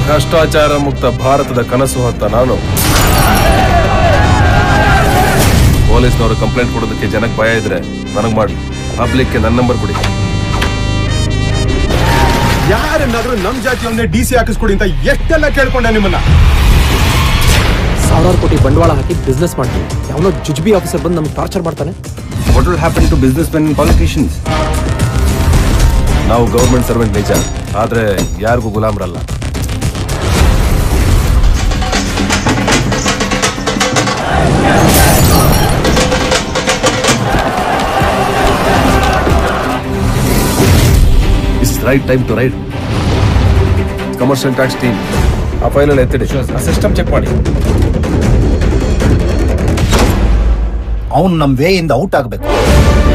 ಭ್ರಷ್ಟಾಚಾರ ಮುಕ್ತ ಭಾರತದ ಕನಸು ಹೊತ್ತ ನಾನು ಪೊಲೀಸ್ನವರು ಕಂಪ್ಲೇಂಟ್ ಕೊಡೋದಕ್ಕೆ ಜನಕ್ಕೆ ಭಯ ಇದ್ರೆ ನನಗ್ ಮಾಡಿ ಪಬ್ಲಿಕ್ಗೆ ನನ್ನ ನಂಬರ್ ಕೊಡಿ ಯಾರನ್ನಾದ್ರೂ ನಮ್ ಜಾತಿಯೊಂದೇ ಡಿ ಸಿ ಹಾಕಿಸ್ಕೊಡಿ ಅಂತ ಎಷ್ಟೆಲ್ಲ ಕೇಳ್ಕೊಂಡೆ ನಿಮ್ಮನ್ನ ಸಾವಿರಾರು ಕೋಟಿ ಬಂಡವಾಳ ಹಾಕಿ ಬಿಸ್ನೆಸ್ ಮಾಡ್ತೀವಿ ಯಾವನೋ ಜುಜ್ಬಿ ಆಫೀಸರ್ ಬಂದು ನಮ್ಗೆ ಟಾರ್ಚರ್ ಮಾಡ್ತಾನೆ what will happen to businessmen politicians ನಾವು ಗೌರ್ಮೆಂಟ್ ಸರ್ವೆಂಟ್ ನಿಜ ಆದ್ರೆ ಯಾರಿಗೂ ಗುಲಾಮ್ರಲ್ಲ is right time to right commercial tax team ಆ ಫೈಲಲ್ಲಿ ಎತ್ತಿಡಿ ಸಿಸ್ಟಮ್ ಚೆಕ್ ಮಾಡಿ ಅವ್ನು ನಮ್ ವೇಯಿಂದ ಔಟ್ ಆಗ್ಬೇಕು